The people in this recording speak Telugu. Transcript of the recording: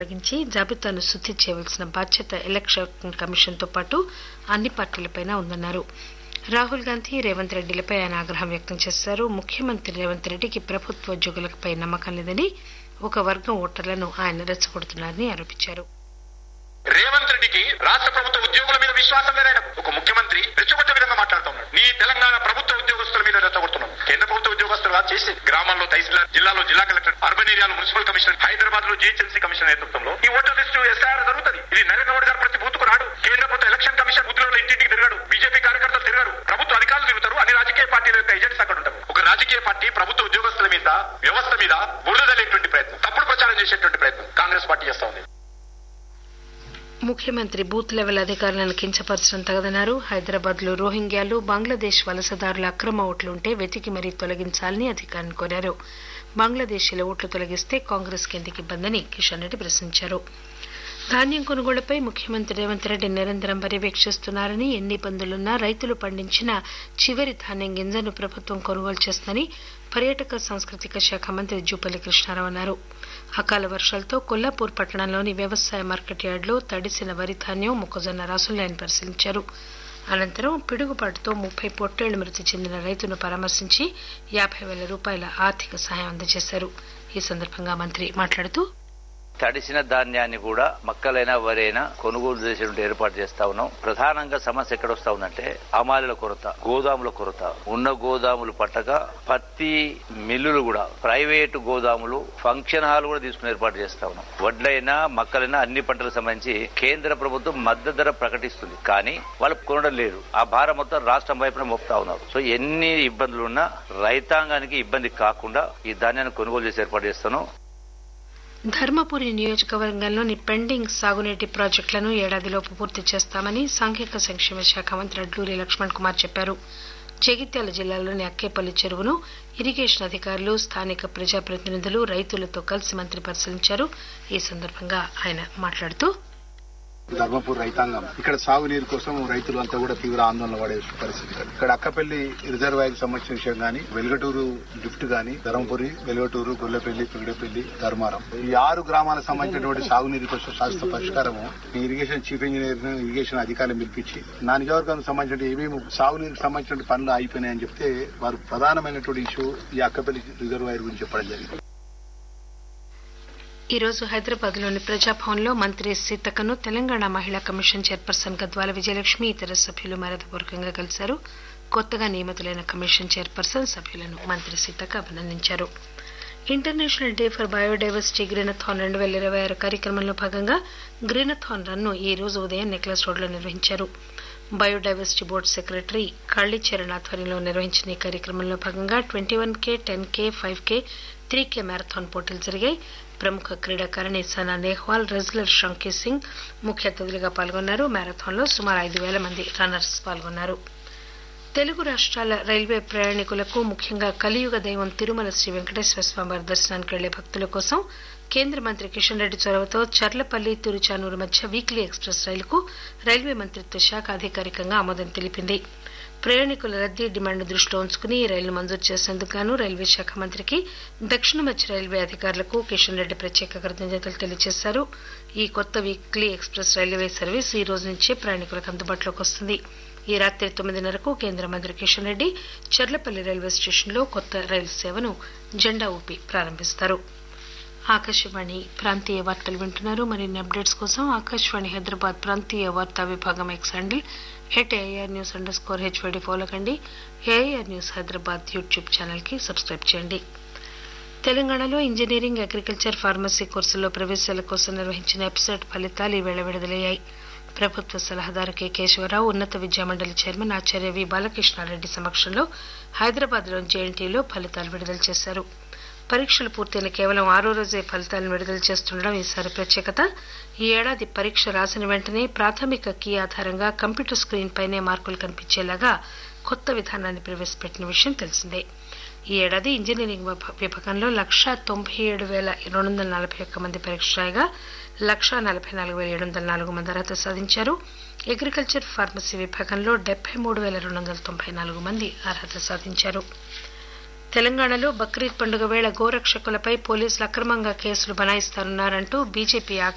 తొలగించి జాబితాను శుద్ది చేయవలసిన బాధ్యత ఎలక్షన్ కమిషన్తో పాటు అన్ని పార్టీలపైనా ఉందన్నారు రాహుల్ గాంధీ రేవంత్ రెడ్డిలపై ఆయన ఆగ్రహం వ్యక్తం చేశారు ముఖ్యమంత్రి రేవంత్ రెడ్డికి ప్రభుత్వ ఉద్యోగులపై నమ్మకం లేదని ఒక వర్గం ఓటర్లను ఆయన రెచ్చగొడుతున్నారని ఆరోపించారు రేవంత్ రెడ్డికి రాష్ట్ర ప్రభుత్వ ఉద్యోగుల మీద విశ్వాసం లేదని ఒక ముఖ్యమంత్రి రెచ్చగొట్టే విధంగా మాట్లాడుతున్నాడు నీ తెలంగాణ ప్రభుత్వ ఉద్యోగస్తుల మీద రెచ్చగొడుతున్నావు కేంద్ర ప్రభుత్వ ఉద్యోగస్తులు కాదు చేసి గ్రామాల్లో తహసీల్దార్ జిల్లాలో జిల్లా కలెక్టర్ అర్బన్ ఏరియాలో మున్సిపల్ కమిషనర్ హైదరాబాద్ లో జిహెచ్ఎంసీ కమిషనర్ నేతృత్వంలో ఈ ఓటర్ లిస్టు ఎస్ఐఆర్ జరుగుతుంది ఇది నరేంద్ర మోడీ గారు ప్రతి బూత్కు రాడు కేంద్ర ప్రభుత్వ ఎలక్షన్ కమిషన్ బూత్లలో ఇంటింటికి తిరగడు బీజేపీ కార్యకర్తలు తిరగరు ప్రభుత్వ అధికారులు తిరుగుతారు అన్ని రాజకీయ పార్టీల యొక్క ఏజెంట్స్ అక్కడ ఉంటారు ఒక రాజకీయ పార్టీ ప్రభుత్వ ఉద్యోగస్తుల మీద వ్యవస్థ మీద బురద తల్లేటువంటి ప్రయత్నం తప్పుడు ప్రచారం చేసేటువంటి ప్రయత్నం కాంగ్రెస్ పార్టీ చేస్తా ఉంది ముఖ్యమంత్రి బూత్ లెవెల్ అధికారులను కించపరచడం తగదన్నారు హైదరాబాద్ లో రోహింగ్యాలు బంగ్లాదేశ్ వలసదారుల అక్రమ ఓట్లుంటే వెతికి మరీ తొలగించాలని అధికారులను కోరారు బంగ్లాదేశీల ఓట్లు తొలగిస్తే కాంగ్రెస్ కిందికి ఇబ్బందని కిషన్ రెడ్డి ప్రశ్నించారు ధాన్యం కొనుగోళ్లపై ముఖ్యమంత్రి రేవంత్ రెడ్డి నిరంతరం పర్యవేక్షిస్తున్నారని ఎన్ని ఇబ్బందులున్నా రైతులు పండించిన చివరి ధాన్యం గింజను ప్రభుత్వం కొనుగోలు చేస్తుందని పర్యాటక సాంస్కృతిక శాఖ మంత్రి జూపల్లి కృష్ణారావు అన్నారు అకాల వర్షాలతో కొల్లాపూర్ పట్టణంలోని వ్యవసాయ మార్కెట్ యార్డులో తడిసిన వరి ధాన్యం మొక్కజొన్న రాసులను ఆయన పరిశీలించారు అనంతరం పిడుగుపాటుతో ముప్పై పొట్టేళ్లు మృతి చెందిన రైతును పరామర్శించి యాభై వేల రూపాయల ఆర్థిక సహాయం అందజేశారు ఈ సందర్భంగా మంత్రి మాట్లాడుతూ తడిసిన ధాన్యాన్ని కూడా మక్కలైనా వరైనా కొనుగోలు చేసేటువంటి ఏర్పాటు చేస్తా ఉన్నాం ప్రధానంగా సమస్య ఎక్కడ వస్తా ఉందంటే అమాలీల కొరత గోదాముల కొరత ఉన్న గోదాములు పట్టక పత్తి మిల్లులు కూడా ప్రైవేటు గోదాములు ఫంక్షన్ హాల్ కూడా తీసుకుని ఏర్పాటు చేస్తా ఉన్నాం వడ్లైనా మక్కలైనా అన్ని పంటలకు సంబంధించి కేంద్ర ప్రభుత్వం మద్దతు ధర ప్రకటిస్తుంది కానీ వాళ్ళు కొనడం లేదు ఆ భారం మొత్తం రాష్ట్రం వైపున మోపుతా ఉన్నారు సో ఎన్ని ఇబ్బందులున్నా రైతాంగానికి ఇబ్బంది కాకుండా ఈ ధాన్యాన్ని కొనుగోలు చేసి ఏర్పాటు చేస్తున్నాం ధర్మపురి నియోజకవర్గంలోని పెండింగ్ సాగునీటి ప్రాజెక్టులను ఏడాదిలోపు పూర్తి చేస్తామని సాంఘిక సంక్షేమ శాఖ మంత్రి అడ్లూరి లక్ష్మణ్ కుమార్ చెప్పారు జగిత్యాల జిల్లాలోని అక్కేపల్లి చెరువును ఇరిగేషన్ అధికారులు స్థానిక ప్రజాప్రతినిధులు రైతులతో కలిసి మంత్రి పరిశీలించారు ఈ సందర్భంగా ఆయన మాట్లాడుతూ ధర్మపూర్ రైతాంగం ఇక్కడ సాగునీరు కోసం రైతులు అంతా కూడా తీవ్ర ఆందోళన పడే పరిస్థితి ఇక్కడ అక్కపల్లి రిజర్వాయర్ సంబంధించిన విషయం గానీ వెలుగటూరు లిఫ్ట్ గానీ ధర్మపురి వెలుగటూరు గొల్లపల్లి పిగడపల్లి ధర్మారం ఈ ఆరు గ్రామాలకు సంబంధించినటువంటి సాగునీరు కోసం శాశ్వత పరిష్కారము ఈ ఇరిగేషన్ చీఫ్ ఇంజనీర్ ఇరిగేషన్ అధికారులు పిలిపించి నా నియోజకవర్గానికి సంబంధించిన ఏమేమి సాగునీరుకు సంబంధించిన పనులు అయిపోయినాయని చెప్తే వారు ప్రధానమైనటువంటి ఇష్యూ ఈ అక్కపల్లి రిజర్వాయర్ గురించి చెప్పడం జరిగింది ఈ రోజు హైదరాబాద్ లోని ప్రజాభవన్లో మంత్రి సీతక్కను తెలంగాణ మహిళా కమిషన్ చైర్పర్సన్ గద్వాల విజయలక్ష్మి ఇతర సభ్యులు మర్యాదపూర్వకంగా కలిశారు కొత్తగా నియమితులైన కమిషన్ చైర్పర్సన్ సభ్యులను మంత్రి సీతక్క అభినందించారు international day for biodiversity greenathon రెండు వేల ఇరవై ఆరు కార్యక్రమంలో భాగంగా గ్రీనథాన్ రన్ను ఈ రోజు ఉదయం నెక్లెస్ రోడ్లో నిర్వహించారు బయోడైవర్సిటీ బోర్డు సెక్రటరీ కళ్లిచరణ్ ఆధ్వర్యంలో నిర్వహించిన ఈ కార్యక్రమంలో భాగంగా twenty one K ten K five K three K marathon పోటీలు జరిగాయి ప్రముఖ క్రీడాకారిణి సనా నెహ్వాల్ రెజ్లర్ షంకీ సింగ్ ముఖ్య అతిథులుగా పాల్గొన్నారు మ్యారథాన్లో సుమారు ఐదు వేల మంది రన్నర్స్ పాల్గొన్నారు తెలుగు రాష్ట్రాల రైల్వే ప్రయాణికులకు ముఖ్యంగా కలియుగ దైవం తిరుమల శ్రీ వెంకటేశ్వర స్వామివారి దర్శనానికి వెళ్లే భక్తుల కోసం కేంద్ర మంత్రి కిషన్ రెడ్డి చొరవతో చర్లపల్లి తిరుచానూరు మధ్య వీక్లీ ఎక్స్ప్రెస్ రైలుకు రైల్వే మంత్రిత్వ శాఖ అధికారికంగా ఆమోదం తెలిపింది ప్రయాణికుల రద్దీ డిమాండ్ దృష్టిలో ఉంచుకుని ఈ రైలు మంజూరు చేసేందుకు గాను రైల్వే శాఖ మంత్రికి దక్షిణ మధ్య రైల్వే అధికారులకు కిషన్ రెడ్డి ప్రత్యేక కృతజ్ఞతలు తెలియజేశారు ఈ కొత్త వీక్లీ ఎక్స్ప్రెస్ రైల్వే సర్వీస్ ఈ రోజు నుంచే ప్రయాణికులకు అందుబాటులోకి వస్తుంది ఈ రాత్రి తొమ్మిదిన్నరకు కేంద్ర మంత్రి కిషన్ రెడ్డి చర్లపల్లి రైల్వే స్టేషన్లో కొత్త రైలు సేవను జెండా ఊపి ప్రారంభిస్తారు ఆకాశవాణి ప్రాంతీయ వార్తలు వింటున్నారు మరిన్ని అప్డేట్స్ కోసం ఆకాశవాణి హైదరాబాద్ ప్రాంతీయ వార్తా విభాగం X handle at AIR news underscore HYD follow కండి AIR news Hyderabad YouTube channel కి సబ్స్క్రైబ్ చేయండి తెలంగాణలో ఇంజనీరింగ్ అగ్రికల్చర్ ఫార్మసీ కోర్సుల్లో ప్రవేశాల కోసం నిర్వహించిన వెబ్సైట్ ఫలితాలు ఈవేళ విడుదలయ్యాయి ప్రభుత్వ సలహాదారు కె కేశవరావు ఉన్నత విద్యామండలి చైర్మన్ ఆచార్య వి బాలకృష్ణారెడ్డి సమక్షంలో హైదరాబాద్లోని జేఎన్టీయూలో ఫలితాలు విడుదల చేశారు పరీక్షలు పూర్తయిన కేవలం ఆరో రోజే ఫలితాలను విడుదల చేస్తుండడం ఈసారి ప్రత్యేకత ఈ ఏడాది పరీక్ష రాసిన వెంటనే ప్రాథమిక కీ ఆధారంగా కంప్యూటర్ స్క్రీన్ పైనే మార్కులు కనిపించేలాగా కొత్త విధానాన్ని ప్రవేశపెట్టిన విషయం తెలిసిందే ఈ ఏడాది ఇంజనీరింగ్ విభాగంలో లక్షా తొంభై ఏడు వేల రెండు వందల నలభై ఒక్క మంది పరీక్ష రాయగా లక్షా నలభై నాలుగు వేల ఏడు వందల నాలుగు మంది అర్హత సాధించారు అగ్రికల్చర్ ఫార్మసీ విభాగంలో డెబ్బై మూడు వేల రెండు వందల తొంభై నాలుగు మంది అర్హత సాధించారు తెలంగాణలో బక్రీద్ పండుగ వేళ గోరక్షకులపై పోలీసులు అక్రమంగా కేసులు బనాయిస్తారన్నారంటూ బీజేపీ